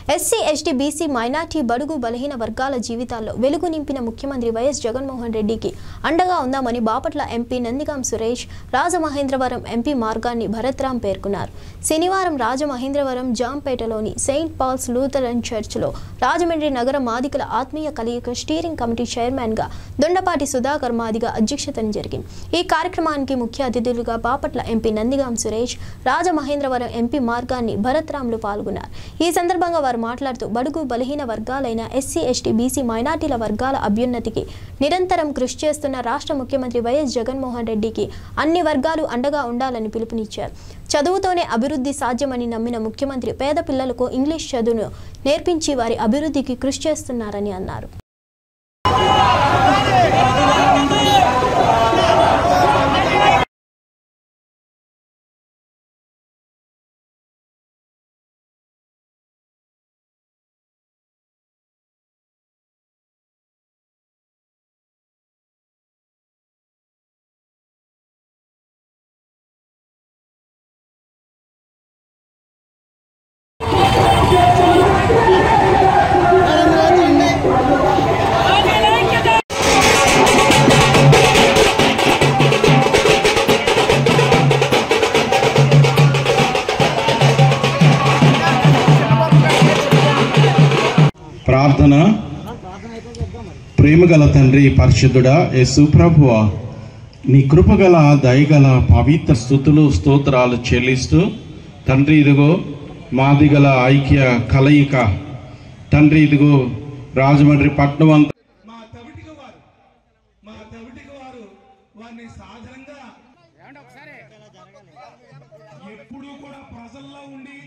SC ST BC minority బడుగు బలహీన వర్గాల జీవితాల్లో వెలుగు నింపిన ముఖ్యమంత్రి వైఎస్ జగన్మోహన్ రెడ్డికి అండగా ఉందామని బాపట్ల ఎంపీ నందిగాం సురేష్ రాజమహేంద్రవరం ఎంపీ మార్గాన్ని భరత్రాం పేర్కొన్నారు శనివారం రాజమహేంద్రవరం జాంపేటలోని సెయింట్ పాల్స్ లూథరన్ చర్చ్లో రాజమండ్రి నగర మాదికల ఆత్మీయ కలయిక స్టీరింగ్ కమిటీ చైర్మన్గా దొండపాటి సుధాకర్ మాదిగ అధ్యక్షతన జరిగింది ఈ కార్యక్రమానికి ముఖ్య అతిథులుగా బాపట్ల ఎంపీ నందిగాం సురేష్ రాజమహేంద్రవరం ఎంపీ మార్గాన్ని భరత్రాంలు పాల్గొన్నారు ఈ సందర్భంగా వారు మాట్లాడుతూ బడుగు బలహీన వర్గాలైన ఎస్సీ ఎస్టీ బీసీ మైనార్టీల వర్గాల అభ్యున్నతికి నిరంతరం కృషి చేస్తున్న రాష్ట్ర ముఖ్యమంత్రి వైఎస్ జగన్మోహన్ రెడ్డికి అన్ని వర్గాలు అండగా ఉండాలని పిలుపునిచ్చారు చదువుతోనే అభివృద్ధి సాధ్యమని నమ్మిన ముఖ్యమంత్రి పేద పిల్లలకు ఇంగ్లీష్ చదువును నేర్పించి వారి అభివృద్ధికి కృషి చేస్తున్నారని అన్నారు ప్రార్థన ప్రేమగల తండ్రి పరిశుద్ధుడా యేసు ప్రభువ నీ కృపగల దయగల పవిత్ర స్థుతులు స్తోత్రాలు చెల్లిస్తూ తండ్రి ఇదిగో మాదిగల ఐక్య కలయిక తండ్రి ఇదిగో రాజమండ్రి పట్టణం అంతా మా తవిటిక వారు మా తవిటిక వారు వారిని సాధారణంగా ఎప్పుడూ కూడా ప్రజల్లో ఉండి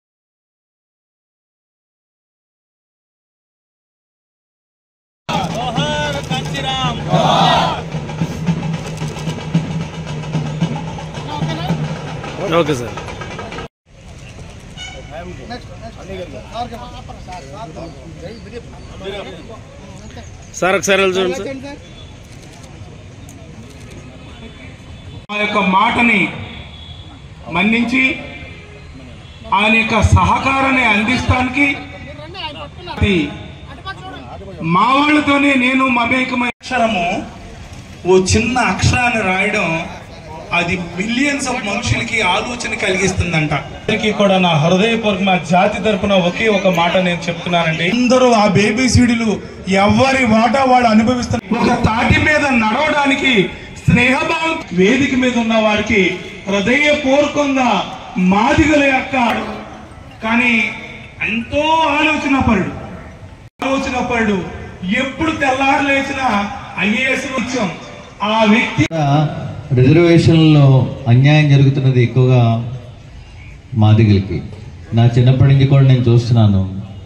ఓకే సార్ సార్ ఒకసారి వెళ్ళి చూడండి సార్ ఆ యొక్క మాటని మన్నించి ఆయన యొక్క సహకారాన్ని అందిస్తానికి అది మా వాళ్ళతోనే నేను మమేకమై అక్షరము ఓ చిన్న అక్షరాన్ని రాయడం అది మిలియన్స్ ఆఫ్ మనుషులకి ఆలోచన కలిగిస్తుందంట అందరికీ కూడా నా హృదయపూర్వక మా జాతి తరపున ఒకే ఒక మాట నేను చెప్తున్నానండి అందరూ ఆ బేబీ సీడులు ఎవరి వాటా వాడు అనుభవిస్తారు ఒక తాటి మీద నడవడానికి స్నేహభావం వేదిక మీద ఉన్న వారికి హృదయపూర్వకంగా మాదిగల యొక్క కానీ ఎంతో ఆలోచన పరుడు ఆలోచన పరుడు ఎప్పుడు తెల్లారు లేచినా ఐఏఎస్ వచ్చాం ఆ వ్యక్తి రిజర్వేషన్లో అన్యాయం జరుగుతున్నది ఎక్కువగా మాదిగలకి నా చిన్నప్పటి నుంచి కూడా నేను చూస్తున్నాను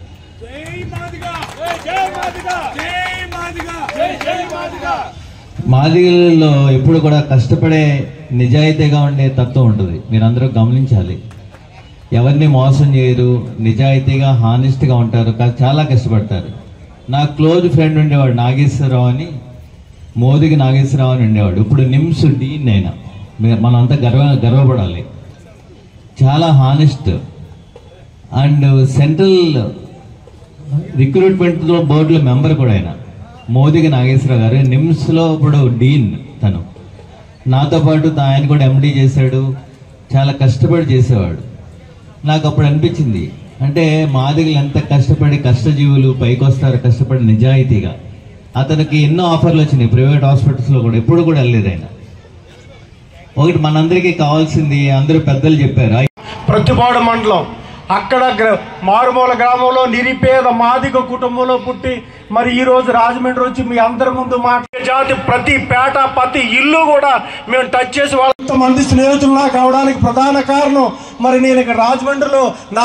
మాదిగలలో ఎప్పుడు కూడా కష్టపడే నిజాయితీగా ఉండే తత్వం ఉంటుంది మీరందరూ గమనించాలి ఎవరిని మోసం చేయరు నిజాయితీగా హానెస్ట్గా ఉంటారు కా- చాలా కష్టపడతారు నా క్లోజ్ ఫ్రెండ్ ఉండేవాడు నాగేశ్వరరావు అని మోదీకి నాగేశ్వరరావు అని ఉండేవాడు ఇప్పుడు నిమ్స్ డీన్ అయినా మీ- మనంతా గర్వ గర్వపడాలి చాలా హానెస్ట్ అండ్ సెంట్రల్ రిక్రూట్మెంట్ బోర్డులో మెంబర్ కూడా ఆయన మోదీకి నాగేశ్వరరావు గారు నిమ్స్లో ఇప్పుడు డీన్ తను నాతో పాటు తా- ఆయన కూడా ఎండి చేశాడు చాలా కష్టపడి చేసేవాడు నాకు అప్పుడు అనిపించింది అంటే మాదిగలు ఎంత కష్టపడి కష్టజీవులు పైకి వస్తారు కష్టపడి నిజాయితీగా అతనికి ఎన్నో ఆఫర్లు వచ్చినాయి ప్రైవేట్ హాస్పిటల్స్లో కూడా ఎప్పుడు కూడా వెళ్ళలేదు ఆయన ఒకటి మనందరికీ కావాల్సింది అందరూ పెద్దలు చెప్పారు ప్రతిపాడు మండలం అక్కడ గ్ర- మారుమూల గ్రామంలో నిరుపేద మాదిగ కుటుంబంలో పుట్టి మరి ఈ రోజు రాజమండ్రి వచ్చి మీ అందరి ముందు మాట్లాడే జాతి ప్రతి పేట ప్రతి ఇల్లు కూడా మేము టచ్ చేసి వాళ్ళ మంది స్నేహితులు నాకు అవడానికి ప్రధాన కారణం మరి నేను ఇక్కడ రాజమండ్రిలో నా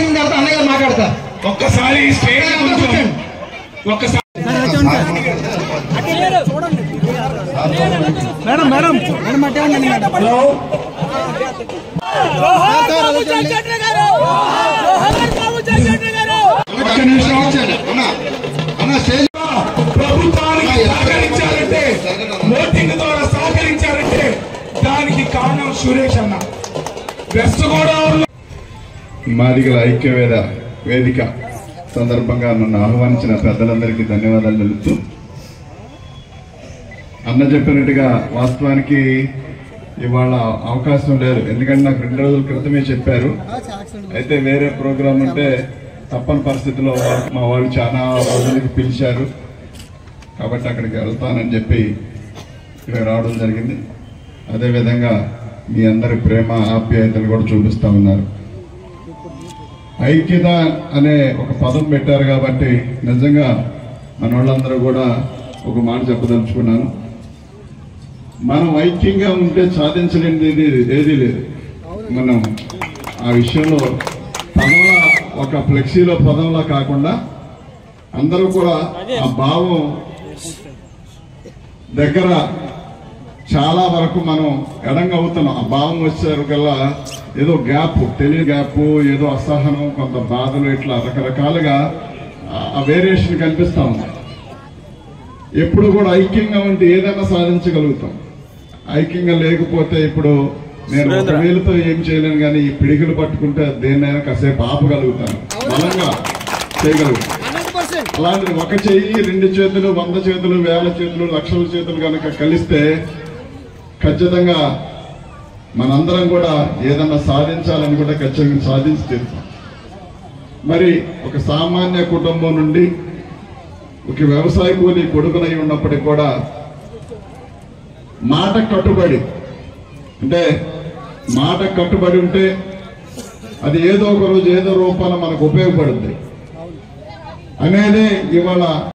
ఒక్కసారి స్టేజ్ కొంచెం ఒక్కసారి హలో ఒక్క నిమిషం ప్రభుత్వానికి సహకరించాలంటే ఓటింగ్ ద్వారా సహకరించాలంటే దానికి కారణం సురేష్ అన్న వెస్ట్ గోదావరిలో మాదిగల ఐక్యవేద వేదిక సందర్భంగా నన్ను ఆహ్వానించిన పెద్దలందరికీ ధన్యవాదాలు తెలుపుతూ అన్న చెప్పినట్టుగా వాస్తవానికి ఇవాళ అవకాశం లేదు ఎందుకంటే నాకు రెండు రోజుల క్రితమే చెప్పారు అయితే వేరే ప్రోగ్రాం ఉంటే తప్పని పరిస్థితిలో మా వాళ్ళు చాలా రోజులకి పిలిచారు కాబట్టి అక్కడికి వెళ్తానని చెప్పి ఇక్కడ రావడం జరిగింది అదేవిధంగా మీ అందరి ప్రేమ ఆప్యాయతలు కూడా చూపిస్తా ఉన్నారు ఐక్యత అనే ఒక పదం పెట్టారు కాబట్టి నిజంగా మన వాళ్ళందరూ కూడా ఒక మాట చెప్పదలుచుకున్నాను మనం ఐక్యంగా ఉంటే సాధించలేనిది ఏది ఏదీ లేదు మనం ఆ విషయంలో పదంలా ఒక ఫ్లెక్సీలో పదంలా కాకుండా అందరూ కూడా ఆ భావం దగ్గర చాలా వరకు మనం ఎడంగా అవుతున్నాం ఆ భావం వచ్చేసరికల్లా ఏదో గ్యాప్ తెలియ గ్యాప్ ఏదో అసహనం కొంత బాధలు ఇట్లా రకరకాలుగా ఆ- ఆ వేరియేషన్ కనిపిస్తా ఉంది ఎప్పుడు కూడా ఐక్యంగా ఉంటే ఏదైనా సాధించగలుగుతాం ఐక్యంగా లేకపోతే ఇప్పుడు నేను ఒక వేలుతో ఏం చేయలేను కానీ ఈ పిడికిలు పట్టుకుంటే దేన్నైనా కాసేపు ఆపగలుగుతాను బలంగా చేయగలుగుతాను అలాంటిది ఒక చెయ్యి రెండు చేతులు వంద చేతులు వేల చేతులు లక్షల చేతులు కనుక కలిస్తే ఖచ్చితంగా మనందరం కూడా ఏదన్నా సాధించాలని కూడా ఖచ్చితంగా సాధించి తీరుతాం మరి ఒక సామాన్య కుటుంబం నుండి ఒక వ్యవసాయ కూలి కొడుకునై ఉన్నప్పటికీ కూడా మాట కట్టుబడి అంటే మాట కట్టుబడి ఉంటే అది ఏదో ఒక రోజు ఏదో రూపాన మనకు ఉపయోగపడుద్ది అనేది ఇవాళ